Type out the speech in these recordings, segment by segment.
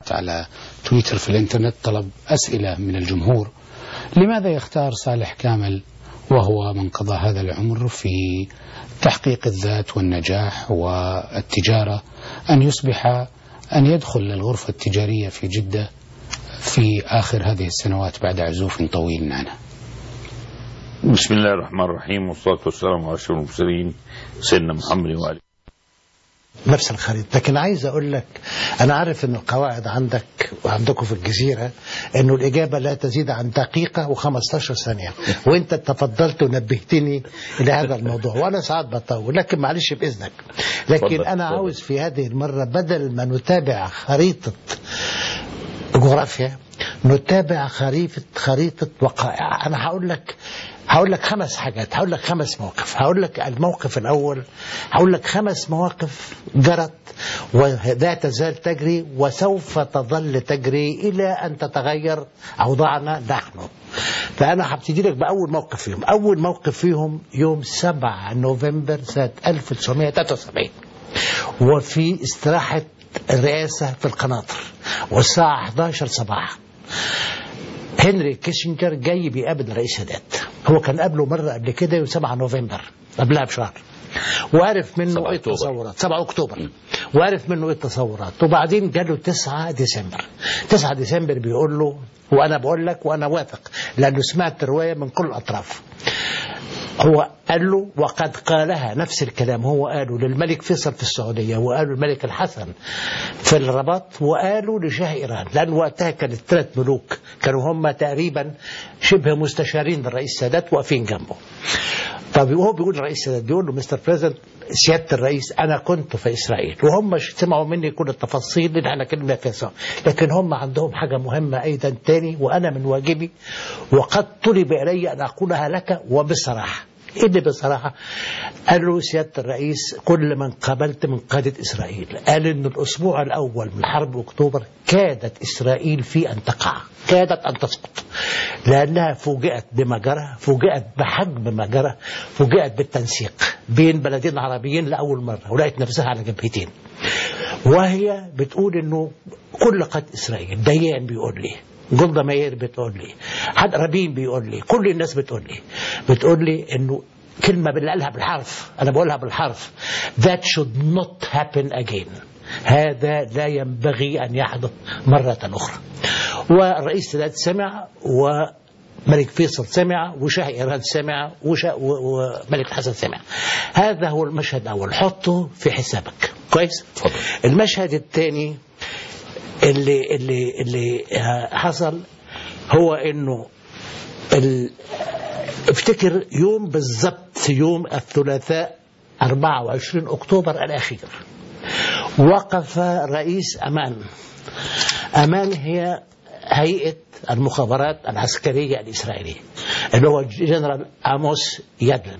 على تويتر في الانترنت طلب أسئلة من الجمهور لماذا يختار صالح كامل وهو من قضى هذا العمر في تحقيق الذات والنجاح والتجارة أن يصبح أن يدخل الغرفة التجارية في جدة في آخر هذه السنوات بعد عزوف طويل عنه بسم الله الرحمن الرحيم والصلاة والسلام على أشرف المرسلين سيدنا محمد وآله نفس الخريطة لكن عايز أقول لك أنا عارف أن القواعد عندك وعندكم في الجزيرة أنه الإجابة لا تزيد عن دقيقة و15 ثانية وأنت تفضلت ونبهتني إلى هذا الموضوع وأنا ساعات بطول لكن معلش بإذنك لكن اتفضل، أنا اتفضل. عاوز في هذه المرة بدل ما نتابع خريطة جغرافيا نتابع خريطة خريطة وقائع أنا هقول لك هقول لك خمس حاجات هقول لك خمس مواقف هقول لك الموقف الأول هقول لك خمس مواقف جرت ولا تزال تجري وسوف تظل تجري إلى أن تتغير أوضاعنا نحن فأنا هبتدي لك بأول موقف فيهم أول موقف فيهم يوم 7 نوفمبر سنة 1973 وفي استراحة الرئاسة في القناطر والساعة 11 صباحا هنري كيسنجر جاي بيقابل رئيس السادات هو كان قابله مرة قبل كده يوم 7 نوفمبر قبلها بشهر وعرف منه 7 ايه أكتوبر. التصورات 7 اكتوبر وعرف منه ايه التصورات وبعدين جاله 9 ديسمبر 9 ديسمبر بيقول له وانا بقول لك وانا واثق لانه سمعت الروايه من كل الاطراف هو قال له وقد قالها نفس الكلام هو قاله للملك فيصل في السعودية وقالوا للملك الحسن في الرباط وقالوا لشاه إيران لأن وقتها كانت ثلاث ملوك كانوا هم تقريبا شبه مستشارين للرئيس السادات واقفين جنبه طب وهو بيقول للرئيس السادات بيقول له مستر بريزنت سيادة الرئيس أنا كنت في إسرائيل وهم سمعوا مني كل التفاصيل اللي احنا كلمة فيها سوا لكن هم عندهم حاجة مهمة أيضا تاني وأنا من واجبي وقد طلب إلي أن أقولها لك وبصراحة إيه اللي بصراحة قال له سيادة الرئيس كل من قابلت من قادة إسرائيل قال إن الأسبوع الأول من حرب أكتوبر كادت إسرائيل في أن تقع كادت أن تسقط لأنها فوجئت بما جرى فوجئت بحجم ما جرى فوجئت بالتنسيق بين بلدين عربيين لأول مرة ولقت نفسها على جبهتين وهي بتقول انه كل قد اسرائيل ديان بيقول لي جولدا ماير بتقول لي حد رابين بيقول لي كل الناس بتقول لي بتقول لي انه كلمة باللي قالها بالحرف أنا بقولها بالحرف that should not happen again هذا لا ينبغي أن يحدث مرة أخرى والرئيس السادات سمع وملك فيصل سمع وشاه إيران سمع وشا وملك الحسن سمع هذا هو المشهد الأول حطه في حسابك كويس اتفضل. المشهد الثاني اللي اللي اللي حصل هو انه ال... افتكر يوم بالضبط يوم الثلاثاء 24 اكتوبر الاخير وقف رئيس امان امان هي هيئه المخابرات العسكريه الاسرائيليه اللي هو جنرال اموس يادلن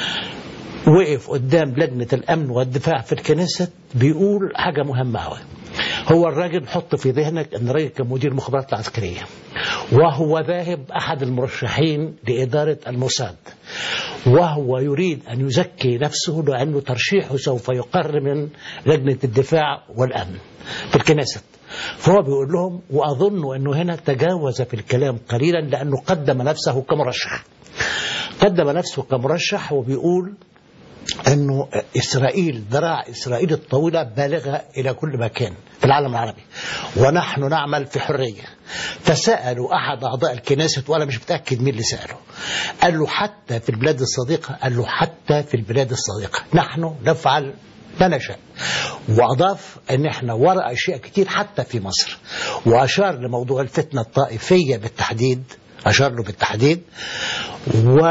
وقف قدام لجنة الأمن والدفاع في الكنيسة بيقول حاجة مهمة أوي هو الراجل حط في ذهنك أن الراجل كان مدير المخابرات العسكرية وهو ذاهب أحد المرشحين لإدارة الموساد وهو يريد أن يزكي نفسه لأنه ترشيحه سوف يقر من لجنة الدفاع والأمن في الكنيسة فهو بيقول لهم وأظن أنه هنا تجاوز في الكلام قليلا لأنه قدم نفسه كمرشح قدم نفسه كمرشح وبيقول أنه إسرائيل ذراع إسرائيل الطويلة بالغة إلى كل مكان في العالم العربي ونحن نعمل في حرية فسألوا أحد أعضاء الكنيسة وأنا مش متأكد مين اللي سأله قال له حتى في البلاد الصديقة قال له حتى في البلاد الصديقة نحن نفعل ما نشاء وأضاف أن احنا وراء أشياء كتير حتى في مصر وأشار لموضوع الفتنة الطائفية بالتحديد أشار له بالتحديد و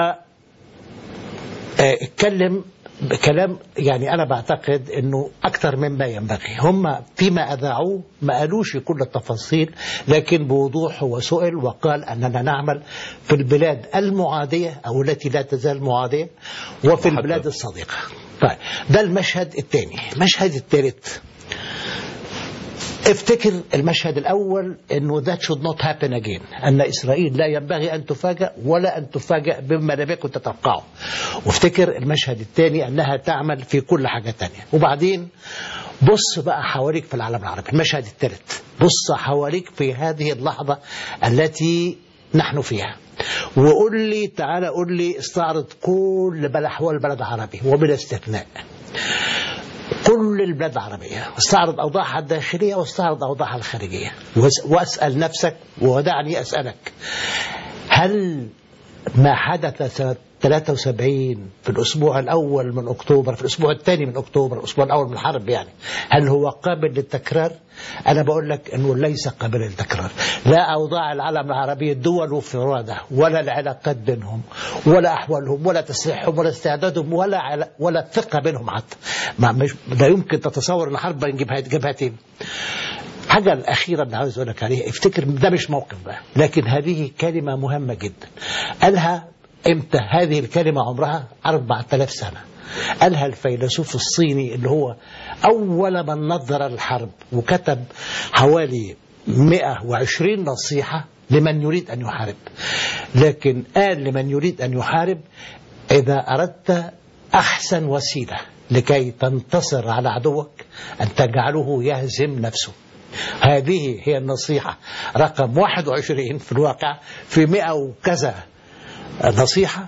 اتكلم كلام يعني أنا بعتقد أنه أكثر مما ينبغي هم فيما أذاعوه ما قالوش كل التفاصيل لكن بوضوح هو سئل وقال أننا نعمل في البلاد المعادية أو التي لا تزال معادية وفي البلاد الصديقة طيب ده المشهد الثاني المشهد الثالث افتكر المشهد الأول أنه that should not happen again أن إسرائيل لا ينبغي أن تفاجأ ولا أن تفاجأ بما لم يكن تتوقعه وافتكر المشهد الثاني أنها تعمل في كل حاجة تانية وبعدين بص بقى حواليك في العالم العربي المشهد الثالث بص حواليك في هذه اللحظة التي نحن فيها وقول لي تعالى قول لي استعرض كل بلد أحوال البلد العربي وبلا استثناء كل البلاد العربية استعرض أوضاعها الداخلية واستعرض أوضاعها الخارجية واسأل نفسك ودعني أسألك هل ما حدث سنة 73 في الأسبوع الأول من أكتوبر في الأسبوع الثاني من أكتوبر الأسبوع الأول من الحرب يعني هل هو قابل للتكرار أنا بقول لك أنه ليس قابل للتكرار لا أوضاع العالم العربي الدول وفرادة ولا العلاقات بينهم ولا أحوالهم ولا تسليحهم ولا استعدادهم ولا علا ولا الثقة بينهم حتى ما مش لا يمكن تتصور أن الحرب بين جبهتين الحاجة الأخيرة اللي عاوز أقول لك عليها افتكر ده مش موقف بقى لكن هذه كلمة مهمة جدا قالها امتى هذه الكلمة عمرها 4000 سنة قالها الفيلسوف الصيني اللي هو أول من نظر الحرب وكتب حوالي 120 نصيحة لمن يريد أن يحارب لكن قال لمن يريد أن يحارب إذا أردت أحسن وسيلة لكي تنتصر على عدوك أن تجعله يهزم نفسه هذه هي النصيحة رقم 21 في الواقع في 100 وكذا نصيحة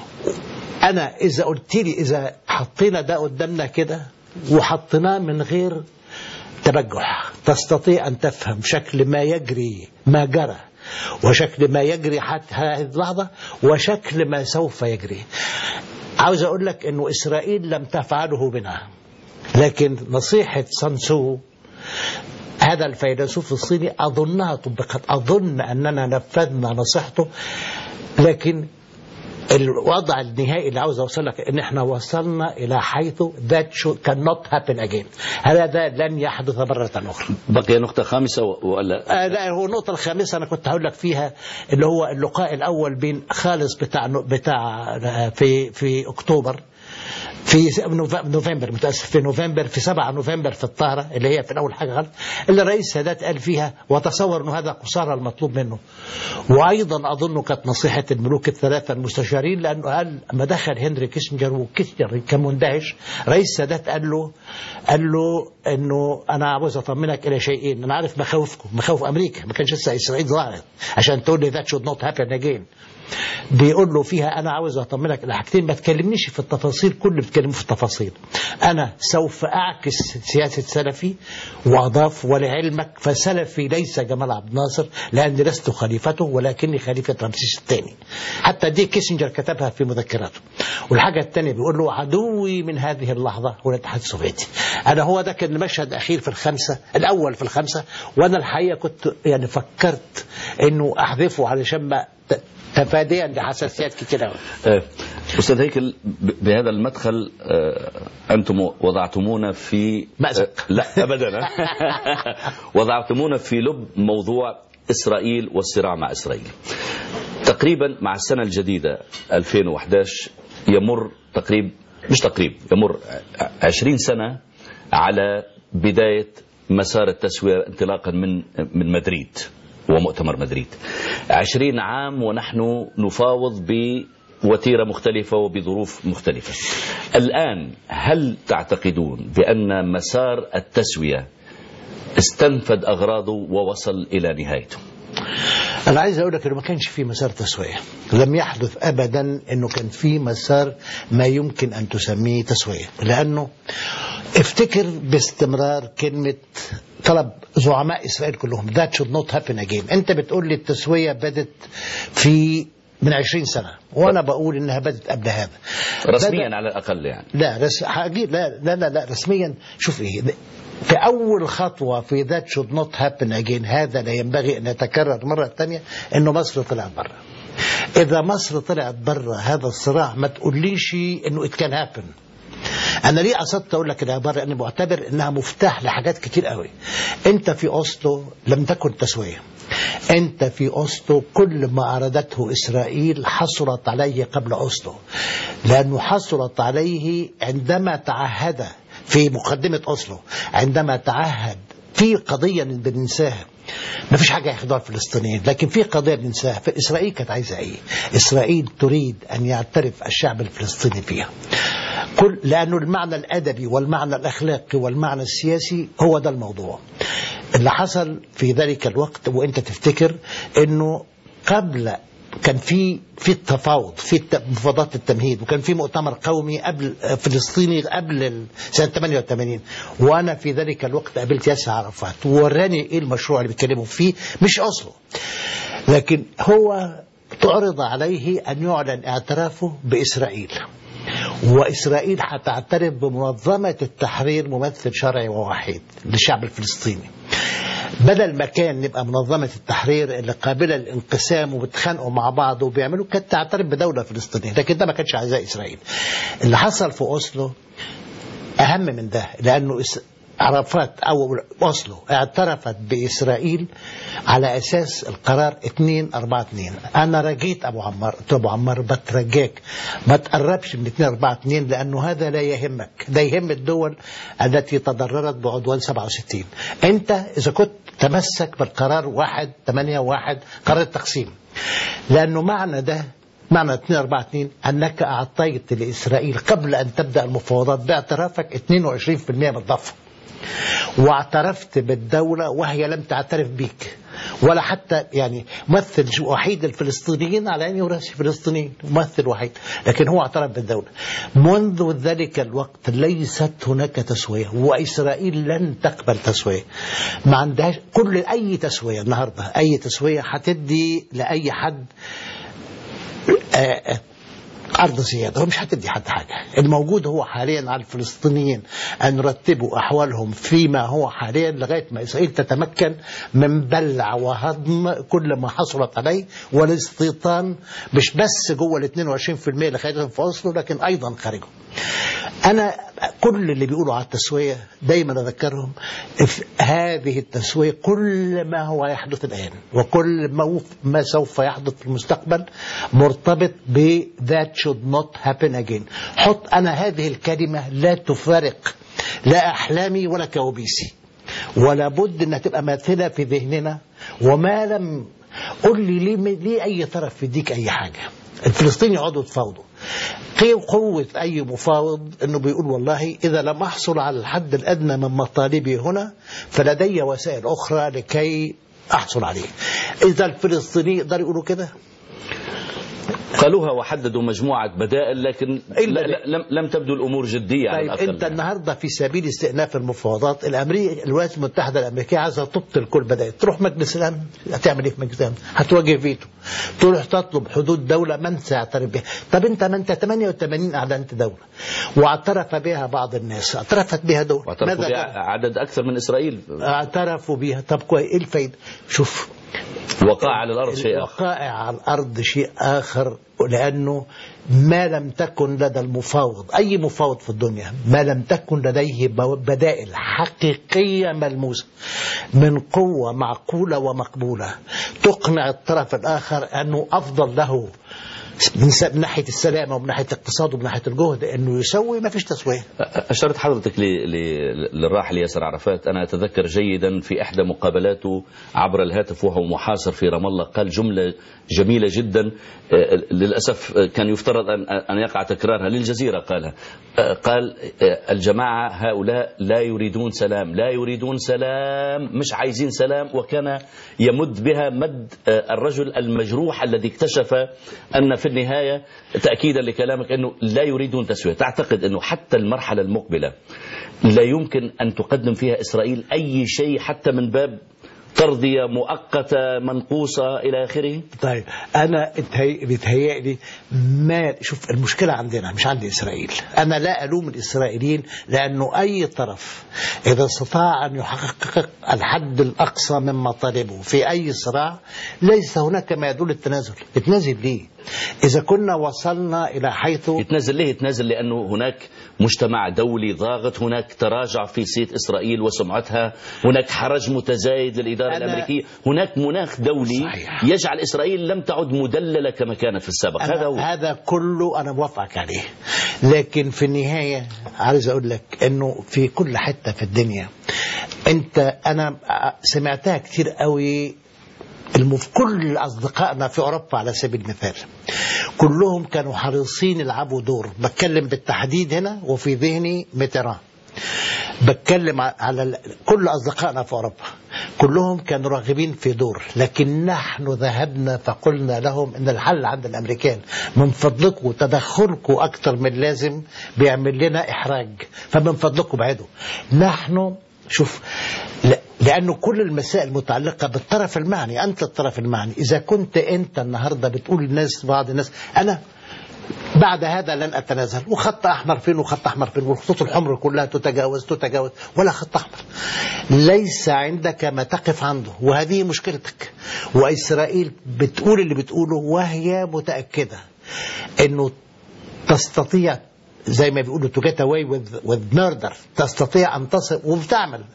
أنا إذا قلت لي إذا حطينا ده قدامنا كده وحطيناه من غير تبجح تستطيع أن تفهم شكل ما يجري ما جرى وشكل ما يجري حتى هذه اللحظة وشكل ما سوف يجري عاوز أقول لك أنه إسرائيل لم تفعله بنا لكن نصيحة سانسو هذا الفيلسوف الصيني أظنها طبقت أظن أننا نفذنا نصيحته لكن الوضع النهائي اللي عاوز اوصل لك ان احنا وصلنا الى حيث that should cannot happen again هذا لن يحدث مرة اخرى بقي نقطة خامسة ولا آه لا هو النقطة الخامسة انا كنت هقول لك فيها اللي هو اللقاء الاول بين خالص بتاع بتاع في في اكتوبر في نوفمبر متاسف في نوفمبر في 7 نوفمبر في الطاهره اللي هي في الاول حاجه غلط اللي الرئيس سادات قال فيها وتصور انه هذا قصارى المطلوب منه وايضا اظن كانت نصيحه الملوك الثلاثه المستشارين لانه قال لما دخل هنري كيسنجر وكيسنجر كان مندهش رئيس سادات قال له قال له انه انا عاوز اطمنك الى شيئين انا عارف مخاوفكم مخاوف امريكا ما كانش لسه اسرائيل ظهرت عشان تقول لي ذات شود نوت هابن اجين بيقول له فيها انا عاوز اطمنك الى حاجتين ما تكلمنيش في التفاصيل كل بتكلمه في التفاصيل انا سوف اعكس سياسه سلفي واضاف ولعلمك فسلفي ليس جمال عبد الناصر لاني لست خليفته ولكني خليفه رمسيس الثاني حتى دي كيسنجر كتبها في مذكراته والحاجه الثانيه بيقول له عدوي من هذه اللحظه هو الاتحاد السوفيتي انا هو ده كان المشهد الاخير في الخمسه الاول في الخمسه وانا الحقيقه كنت يعني فكرت انه احذفه علشان ما تفاديا لحساسيات كتير قوي استاذ هيكل بهذا المدخل انتم وضعتمونا في مأزق لا ابدا وضعتمونا في لب موضوع اسرائيل والصراع مع اسرائيل تقريبا مع السنه الجديده 2011 يمر تقريب مش تقريب يمر 20 سنه على بدايه مسار التسويه انطلاقا من من مدريد ومؤتمر مدريد عشرين عام ونحن نفاوض بوتيرة مختلفة وبظروف مختلفة الآن هل تعتقدون بأن مسار التسوية استنفد أغراضه ووصل إلى نهايته أنا عايز أقول لك إنه ما كانش في مسار تسوية لم يحدث أبدا إنه كان في مسار ما يمكن أن تسميه تسوية لأنه افتكر باستمرار كلمة طلب زعماء إسرائيل كلهم that should not happen again أنت بتقول لي التسوية بدت في من 20 سنة وأنا بقول إنها بدت قبل هذا رسميا على الأقل يعني لا رس... حقيقي لا لا لا, لا رسميا شوف إيه في أول خطوة في that should not happen again هذا لا ينبغي أن يتكرر مرة ثانية إنه مصر طلعت برا إذا مصر طلعت برا هذا الصراع ما تقوليش إنه it can happen انا ليه قصدت اقول لك العباره لاني معتبر انها مفتاح لحاجات كتير قوي انت في اوسلو لم تكن تسويه انت في اوسلو كل ما ارادته اسرائيل حصلت عليه قبل اوسلو لانه حصلت عليه عندما تعهد في مقدمه اوسلو عندما تعهد في قضية بننساها ما فيش حاجة ياخدوها الفلسطينيين لكن في قضية بننساها فإسرائيل كانت عايزة إيه إسرائيل تريد أن يعترف الشعب الفلسطيني فيها كل لأنه المعنى الأدبي والمعنى الأخلاقي والمعنى السياسي هو ده الموضوع اللي حصل في ذلك الوقت وانت تفتكر انه قبل كان في في التفاوض في الت- مفاوضات التمهيد وكان في مؤتمر قومي قبل فلسطيني قبل ال- سنه 88 وانا في ذلك الوقت قابلت ياسر عرفات ووراني ايه المشروع اللي بيتكلموا فيه مش اصله لكن هو تعرض عليه ان يعلن اعترافه باسرائيل وإسرائيل هتعترف بمنظمة التحرير ممثل شرعي ووحيد للشعب الفلسطيني بدل ما كان نبقى منظمة التحرير اللي قابلة للانقسام وبتخانقوا مع بعض وبيعملوا كانت تعترف بدولة فلسطينية لكن ده ما كانش عايزاه إسرائيل اللي حصل في أوسلو أهم من ده لأنه إس- عرفات أو أوسلو اعترفت بإسرائيل على أساس القرار 242 أنا رجيت أبو عمار قلت له أبو عمار بترجاك ما تقربش من 242 لأنه هذا لا يهمك ده يهم الدول التي تضررت بعدوان 67 أنت إذا كنت تمسك بالقرار 1 8 1 قرار التقسيم لأنه معنى ده معنى 242 أنك أعطيت لإسرائيل قبل أن تبدأ المفاوضات باعترافك 22% من الضفة واعترفت بالدولة وهي لم تعترف بك ولا حتى يعني ممثل وحيد الفلسطينيين على عيني وراسي فلسطينيين ممثل وحيد لكن هو اعترف بالدولة منذ ذلك الوقت ليست هناك تسوية وإسرائيل لن تقبل تسوية ما عندهاش كل أي تسوية النهاردة أي تسوية هتدي لأي حد آه، آه، أرض زيادة هو مش هتدي حد حاجة الموجود هو حاليا على الفلسطينيين أن يرتبوا أحوالهم فيما هو حاليا لغاية ما إسرائيل تتمكن من بلع وهضم كل ما حصلت عليه والاستيطان مش بس جوه ال 22% اللي خدتهم في أوسلو لكن أيضا خارجه أنا كل اللي بيقولوا على التسوية دايما أذكرهم في هذه التسوية كل ما هو يحدث الآن وكل ما ما سوف يحدث في المستقبل مرتبط ب that should not happen again حط أنا هذه الكلمة لا تفارق لا أحلامي ولا كوابيسي ولا بد انها تبقى ماثله في ذهننا وما لم قل لي ليه, ليه اي طرف يديك اي حاجه الفلسطيني يقعدوا يتفاوضوا قي- قوة أي مفاوض أنه بيقول والله إذا لم أحصل على الحد الأدنى من مطالبي هنا فلدي وسائل أخرى لكي أحصل عليه إذا الفلسطيني يقدر يقولوا كده قالوها وحددوا مجموعة بدائل لكن إلا لا- لا- لم لم تبدو الأمور جدية على طيب الأقل انت النهارده في سبيل استئناف المفاوضات الامريكا الولايات المتحده الامريكيه عايزه تبطل كل بدائل تروح مجلس الامن هتعمل ايه في مجلس الامن؟ هتواجه فيتو تروح تطلب حدود دوله من سيعترف بها طب انت ما انت 88 اعلنت دوله واعترف بها بعض الناس اعترفت بها دول واعترفوا ماذا بها كان؟ عدد أكثر من إسرائيل اعترفوا بها طب كويس ايه الفايده؟ شوف وقع على الأرض شيء آخر الوقائع على الأرض شيء آخر لأنه ما لم تكن لدى المفاوض أي مفاوض في الدنيا ما لم تكن لديه بدائل حقيقية ملموسة من قوة معقولة ومقبولة تقنع الطرف الآخر أنه أفضل له من س- من ناحية السلامة ومن ناحية الاقتصاد ومن ناحية الجهد أنه يسوي ما فيش تسوية أشرت حضرتك ل- ل- للراحل ياسر عرفات أنا أتذكر جيدا في إحدى مقابلاته عبر الهاتف وهو محاصر في رام الله قال جملة جميلة جدا آه، للأسف آه، كان يفترض أن أن يقع تكرارها للجزيرة قالها آه، قال آه، الجماعة هؤلاء لا يريدون سلام لا يريدون سلام مش عايزين سلام وكان يمد بها مد آه، الرجل المجروح الذي اكتشف أن في النهاية تأكيدا لكلامك أنه لا يريدون تسوية تعتقد أنه حتى المرحلة المقبلة لا يمكن أن تقدم فيها إسرائيل أي شيء حتى من باب ترضية مؤقتة منقوصة إلى آخره طيب انا اتهي- بيتهيألي ما شوف المشكله عندنا مش عند اسرائيل انا لا الوم الاسرائيليين لانه اي طرف اذا استطاع ان يحقق الحد الاقصى من مطالبه في اي صراع ليس هناك ما يدل التنازل يتنازل ليه اذا كنا وصلنا الى حيث يتنازل ليه يتنازل لأنه هناك مجتمع دولي ضاغط هناك تراجع في صيت إسرائيل وسمعتها هناك حرج متزايد للإدارة أنا- الأمريكية هناك مناخ دولي صحيح. يجعل إسرائيل لم تعد مدللة كما كانت في السابق أنا هذا هو هذا كله أنا موافقك عليه لكن في النهاية عايز أقول لك أنه في كل حتة في الدنيا انت انا سمعتها كتير قوي المف... كل اصدقائنا في اوروبا على سبيل المثال كلهم كانوا حريصين يلعبوا دور بتكلم بالتحديد هنا وفي ذهني ميتران بتكلم على ال... كل اصدقائنا في اوروبا كلهم كانوا راغبين في دور لكن نحن ذهبنا فقلنا لهم ان الحل عند الامريكان من فضلكم تدخلكم اكثر من لازم بيعمل لنا احراج فمن فضلكم ابعدوا نحن شوف لا لأنه كل المسائل متعلقة بالطرف المعني أنت الطرف المعني إذا كنت أنت النهاردة بتقول للناس بعض الناس أنا بعد هذا لن أتنازل وخط أحمر فين وخط أحمر فين والخطوط الحمر كلها تتجاوز تتجاوز ولا خط أحمر ليس عندك ما تقف عنده وهذه مشكلتك وإسرائيل بتقول اللي بتقوله وهي متأكدة أنه تستطيع زي ما بيقولوا to get away with, with murder تستطيع أن تصل وبتعمل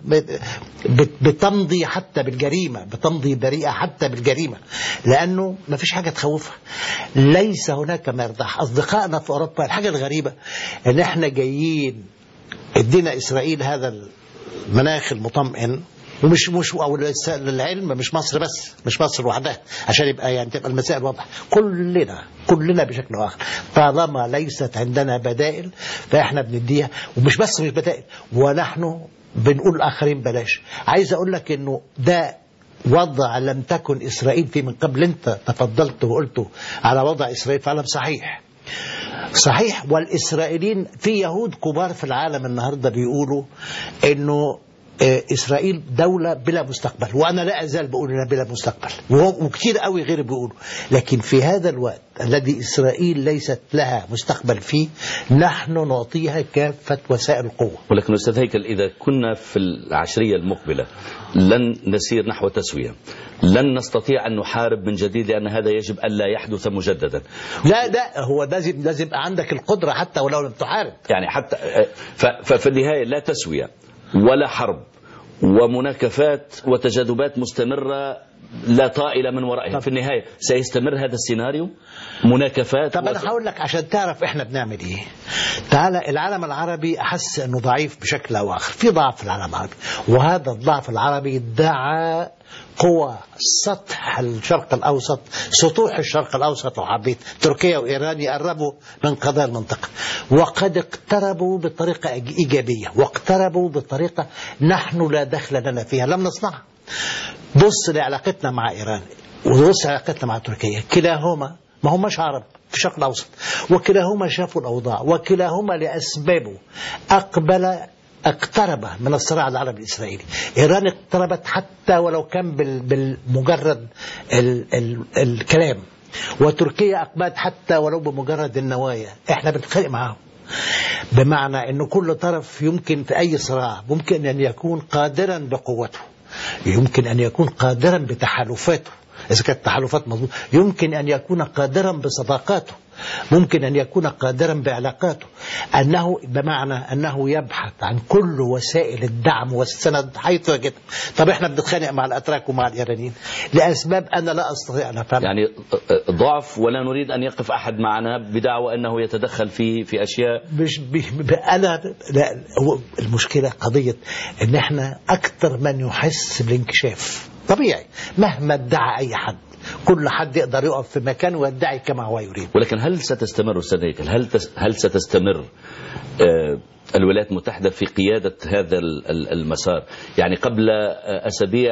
بتمضي حتى بالجريمة بتمضي بريئة حتى بالجريمة لأنه ما فيش حاجة تخوفها ليس هناك مرضح أصدقائنا في أوروبا الحاجة الغريبة أن احنا جايين ادينا إسرائيل هذا المناخ المطمئن ومش مش او للعلم مش مصر بس مش مصر وحدها عشان يبقى يعني تبقى المسائل واضحه كلنا كلنا بشكل اخر طالما ليست عندنا بدائل فاحنا بنديها ومش بس مش بدائل ونحن بنقول الاخرين بلاش عايز اقول لك انه ده وضع لم تكن اسرائيل فيه من قبل انت تفضلت وقلت على وضع اسرائيل فعلا صحيح صحيح والاسرائيليين في يهود كبار في العالم النهارده بيقولوا انه إسرائيل دولة بلا مستقبل وأنا لا أزال بقول إنها بلا مستقبل وكثير قوي غير بيقولوا لكن في هذا الوقت الذي إسرائيل ليست لها مستقبل فيه نحن نعطيها كافة وسائل القوة ولكن أستاذ هيكل إذا كنا في العشرية المقبلة لن نسير نحو تسوية لن نستطيع أن نحارب من جديد لأن هذا يجب ألا يحدث مجددا لا لا هو لازم لازم يبقى عندك القدرة حتى ولو لم تحارب يعني حتى ففي النهاية لا تسوية ولا حرب ومناكفات وتجاذبات مستمرة لا طائلة من ورائها في النهاية سيستمر هذا السيناريو مناكفات طب أنا هقول لك عشان تعرف إحنا بنعمل إيه تعالى العالم العربي أحس أنه ضعيف بشكل أو آخر في ضعف في العالم العربي وهذا الضعف العربي دعا قوى سطح الشرق الأوسط سطوح الشرق الأوسط لو حبيت تركيا وإيران يقربوا من قضايا المنطقة وقد اقتربوا بطريقة إيجابية واقتربوا بطريقة نحن لا دخل لنا فيها لم نصنعها بص لعلاقتنا مع إيران وبص لعلاقتنا مع تركيا كلاهما ما هماش عرب في الشرق الأوسط وكلاهما شافوا الأوضاع وكلاهما لأسبابه أقبل اقترب من الصراع العربي الإسرائيلي إيران اقتربت حتى ولو كان بالمجرد ال ال الكلام وتركيا أقبلت حتى ولو بمجرد النوايا احنا بنتخانق معاهم بمعنى أن كل طرف يمكن في أي صراع ممكن أن يكون قادرا بقوته يمكن أن يكون قادرا بتحالفاته إذا كانت تحالفات مضبوطة يمكن أن يكون قادرا بصداقاته ممكن أن يكون قادرا بعلاقاته أنه بمعنى أنه يبحث عن كل وسائل الدعم والسند حيث وجد طب احنا بنتخانق مع الأتراك ومع الإيرانيين لأسباب أنا لا أستطيع أن أفهم يعني ضعف ولا نريد أن يقف أحد معنا بدعوى أنه يتدخل في في أشياء مش ب... أنا لا هو المشكلة قضية أن احنا أكثر من يحس بالانكشاف طبيعي مهما ادعى أي حد كل حد يقدر يقف في مكان ويدعي كما هو يريد ولكن هل ستستمر استاذ هيكل هل تس هل ستستمر آه الولايات المتحدة في قيادة هذا المسار يعني قبل أسابيع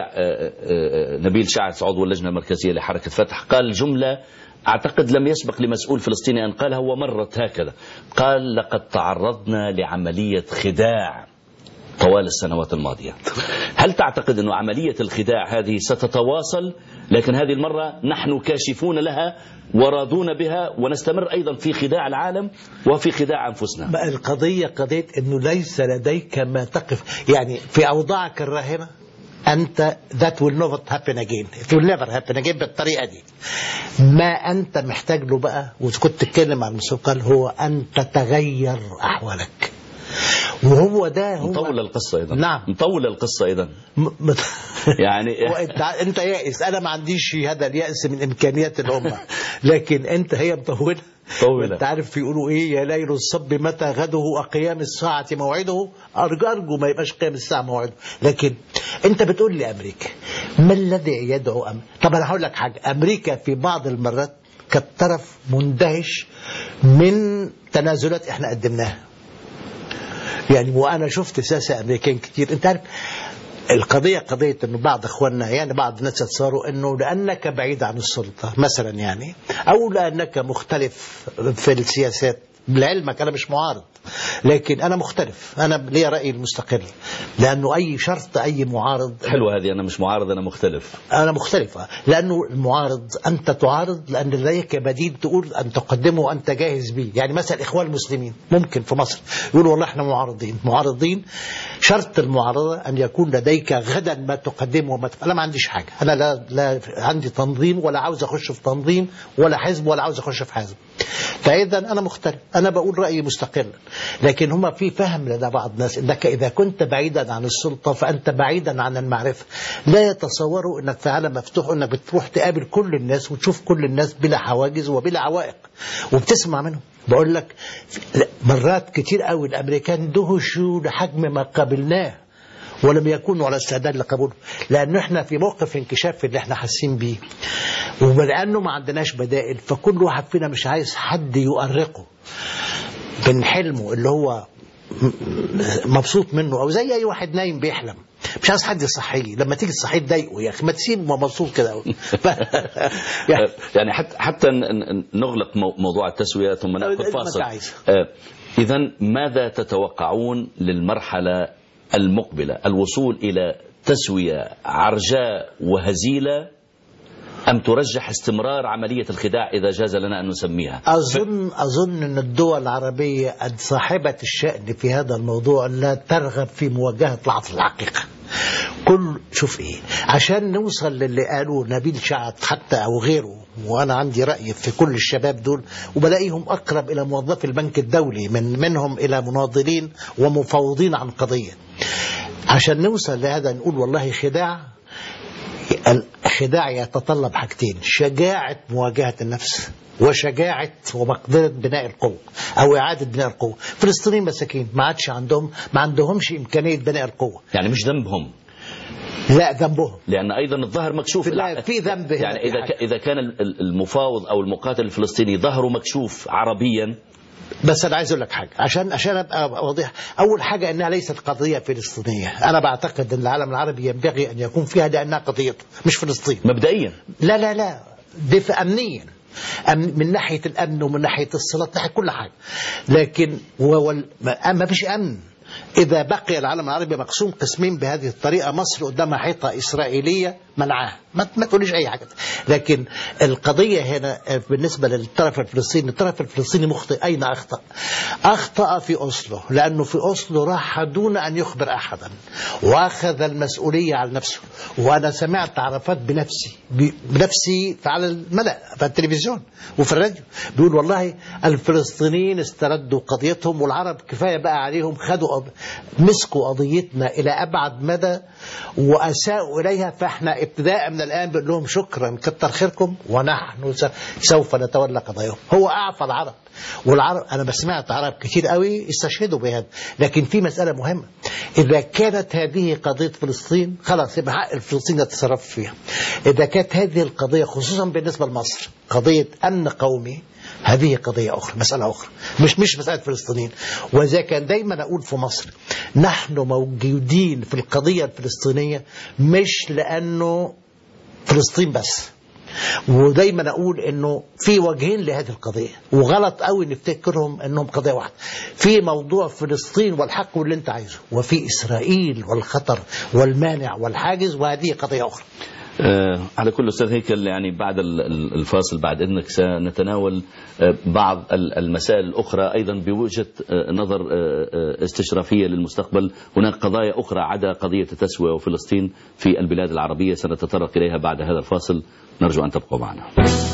نبيل شعث عضو اللجنة المركزية لحركة فتح قال جملة أعتقد لم يسبق لمسؤول فلسطيني أن قالها ومرت هكذا قال لقد تعرضنا لعملية خداع طوال السنوات الماضية هل تعتقد أن عملية الخداع هذه ستتواصل لكن هذه المرة نحن كاشفون لها وراضون بها ونستمر أيضا في خداع العالم وفي خداع أنفسنا بقى القضية قضية أنه ليس لديك ما تقف يعني في أوضاعك الراهنة أنت that will never happen again it will never happen again بالطريقة دي ما أنت محتاج له بقى وكنت تتكلم عن المسوقال هو أن تتغير أحوالك وهو ده هو مطول القصة أيضا نعم مطول القصة أيضا م... م... يعني وانت انت يائس انا ما عنديش هذا اليأس من امكانيات الامه لكن انت هي مطوله طويلة. انت عارف يقولوا ايه يا ليل الصب متى غده اقيام الساعه موعده ارجو ارجو ما يبقاش قيام الساعه موعده لكن انت بتقول لي امريكا ما الذي يدعو أم... طب انا هقول لك حاجه امريكا في بعض المرات كانت طرف مندهش من تنازلات احنا قدمناها يعني وانا شفت ساسه امريكان كتير انت عارف القضية قضية انه بعض اخواننا يعني بعض الناس يتصوروا انه لانك بعيد عن السلطة مثلا يعني او لانك مختلف في السياسات لعلمك انا مش معارض لكن انا مختلف انا لي رايي المستقل لانه اي شرط اي معارض حلوة هذه أنا مش معارض أنا مختلف أنا مختلفة لأنه المعارض أنت تعارض لأن لديك بديل تقول أن تقدمه وأنت جاهز به يعني مثلا إخوان المسلمين ممكن في مصر يقولوا والله إحنا معارضين معارضين شرط المعارضة أن يكون لديك غدا ما تقدمه وما تف... أنا ما عنديش حاجة أنا لا, لا عندي تنظيم ولا عاوز أخش في تنظيم ولا حزب ولا عاوز أخش في حزب فإذا أنا مختلف أنا بقول رأيي مستقلا لكن هما في فهم لدى بعض الناس أنك إذا كنت بعيدا عن السلطة فأنت بعيدا عن المعرفة لا يتصوروا أنك في عالم مفتوح أنك بتروح تقابل كل الناس وتشوف كل الناس بلا حواجز وبلا عوائق وبتسمع منهم بقول لك مرات كتير قوي الأمريكان دهشوا لحجم ما قابلناه ولم يكونوا على استعداد لقبوله لأنه احنا في موقف انكشاف اللي احنا حاسين بيه ولأنه ما عندناش بدائل فكل واحد فينا مش عايز حد يؤرقه من حلمه اللي هو مبسوط منه او زي اي واحد نايم بيحلم مش عايز حد يصحيه لما تيجي تصحيه تضايقه يا اخي ما تسيبه مبسوط كده قوي يعني يعني حتى حتى ن- ن- نغلق مو- موضوع التسوية ثم زي نأخذ ما فاصل أنت عايز. إذا ماذا تتوقعون للمرحلة المقبلة الوصول إلى تسوية عرجاء وهزيلة أم ترجح استمرار عملية الخداع إذا جاز لنا أن نسميها أظن أظن أن الدول العربية صاحبة الشأن في هذا الموضوع لا ترغب في مواجهة لحظة الحقيقة كل شوف إيه عشان نوصل للي قالوه نبيل شعب حتى أو غيره وأنا عندي رأي في كل الشباب دول وبلاقيهم أقرب إلى موظفي البنك الدولي من منهم إلى مناضلين ومفوضين عن قضية عشان نوصل لهذا نقول والله خداع الخداع يتطلب حاجتين شجاعة مواجهة النفس وشجاعة ومقدرة بناء القوة أو إعادة بناء القوة فلسطينيين مساكين ما عادش عندهم ما عندهمش إمكانية بناء القوة يعني مش ذنبهم لا ذنبهم لأن أيضا الظهر مكشوف لا، في ذنب هنا. يعني إذا ك- إذا كان ال- ال- المفاوض أو المقاتل الفلسطيني ظهره مكشوف عربيا بس انا عايز اقول لك حاجه عشان عشان ابقى واضح اول حاجه انها ليست قضيه فلسطينيه انا بعتقد ان العالم العربي ينبغي ان يكون فيها لانها قضيته مش فلسطين مبدئيا لا لا لا دي في امنيا أمن من ناحيه الامن ومن ناحيه الصلاه ناحيه كل حاجه لكن وال... ما ما فيش امن اذا بقي العالم العربي مقسوم قسمين بهذه الطريقه مصر قدامها حيطه اسرائيليه منعاها ما, ما تقوليش اي حاجه لكن القضيه هنا بالنسبه للطرف الفلسطيني الطرف الفلسطيني مخطئ اين اخطا اخطا في اوسلو لانه في اوسلو راح دون ان يخبر احدا واخذ المسؤوليه على نفسه وانا سمعت عرفات بنفسي ب- بنفسي على الملا في التلفزيون وفي الراديو بيقول والله الفلسطينيين استردوا قضيتهم والعرب كفايه بقى عليهم خدوا قض- مسكوا قضيتنا الى ابعد مدى واساءوا اليها فاحنا ابتداء من الان بنقول لهم شكرا كتر خيركم ونحن س- سوف نتولى قضاياهم هو اعفى العرب والعرب انا سمعت عرب كتير قوي استشهدوا بهذا لكن في مساله مهمه اذا كانت هذه قضيه فلسطين خلاص يبقى حق الفلسطيني يتصرف فيها اذا كانت هذه القضيه خصوصا بالنسبه لمصر قضيه امن قومي هذه قضية أخرى مسألة أخرى مش مش مسألة فلسطينيين وإذا كان دايما أقول في مصر نحن موجودين في القضية الفلسطينية مش لأنه فلسطين بس ودايما اقول انه في وجهين لهذه القضيه وغلط قوي نفتكرهم انهم قضيه واحده في موضوع فلسطين والحق واللي انت عايزه وفي اسرائيل والخطر والمانع والحاجز وهذه قضيه اخرى آه، على كل أستاذ هيكل يعني بعد ال- ال- الفاصل بعد إذنك سنتناول آه، بعض ال- المسائل الأخرى أيضا بوجهة آه، نظر آه، آه، استشرافية للمستقبل هناك قضايا أخرى عدا قضية التسوية وفلسطين في البلاد العربية سنتطرق إليها بعد هذا الفاصل نرجو أن تبقوا معنا